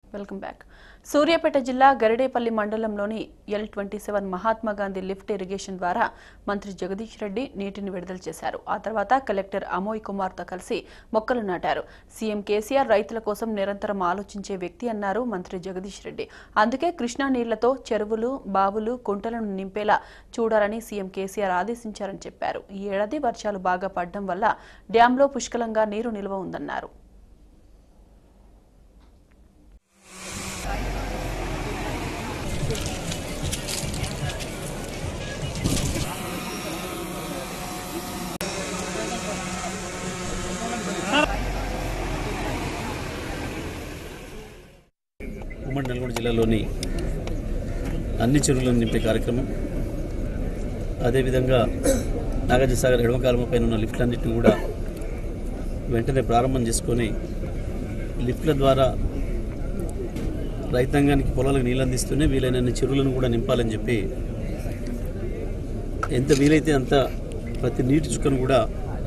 welcome back Suryapet జిల్లా గరిడేపల్లి మండలంలోని L twenty seven Mahatma Gandhi lift irrigation ద్వారా మంత్రి జగదీష్ రెడ్డి నీటిని విడుదల చేశారు ఆ తర్వాత కలెక్టర్ అమోయ్ కుమార్తో కలిసి మొక్కలు నాటారు సీఎం కేసీఆర్ రైతుల కోసం నిరంతరం ఆలోచించే వ్యక్తి అన్నారు మంత్రి జగదీష్ రెడ్డి అందుకే కృష్ణా నీళ్లతో చెరువులు బావులు కుంటలను నింపేలా చూడాలని సీఎం కేసీఆర్ ఆదేశించారని చెప్పారు ఈ ఏడాది వర్షాలు బాగా పడడం వల్ల డ్యాంలో పుష్కలంగా నీరు నిల్వ ఉందన్నారు ఉమ్మడి నల్గొండ జిల్లాలోని అన్ని చెరువులను నింపే కార్యక్రమం అదేవిధంగా నాగార్జున సాగర్ ఎడమ కాలువ పైన ఉన్న లిఫ్ట్లన్నింటినీ కూడా వెంటనే ప్రారంభం చేసుకొని లిఫ్ట్ల ద్వారా రైతాంగానికి పొలాలకు నీళ్ళు అందిస్తూనే వీలైనన్ని చెరువులను కూడా నింపాలని చెప్పి ఎంత వీలైతే అంత ప్రతి నీటి చుక్కను కూడా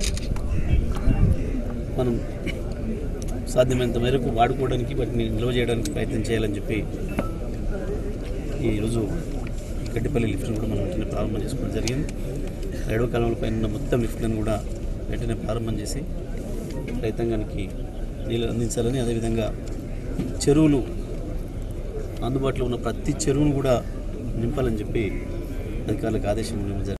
మనం సాధ్యమైనంత మేరకు వాడుకోవడానికి వాటిని నిల్వ చేయడానికి ప్రయత్నం చేయాలని చెప్పి ఈరోజు గడ్డిపల్లి లిఫ్ట్ను కూడా మనం వెంటనే ప్రారంభం చేసుకోవడం జరిగింది ఎడవ కాలంలో పైన ఉన్న మొత్తం లిఫ్ట్లను కూడా వెంటనే ప్రారంభం చేసి రైతాంగానికి నీళ్ళు అందించాలని అదేవిధంగా చెరువులు అందుబాటులో ఉన్న ప్రతి చెరువును కూడా నింపాలని చెప్పి అధికారులకు ఆదేశం ఇవ్వడం జరిగింది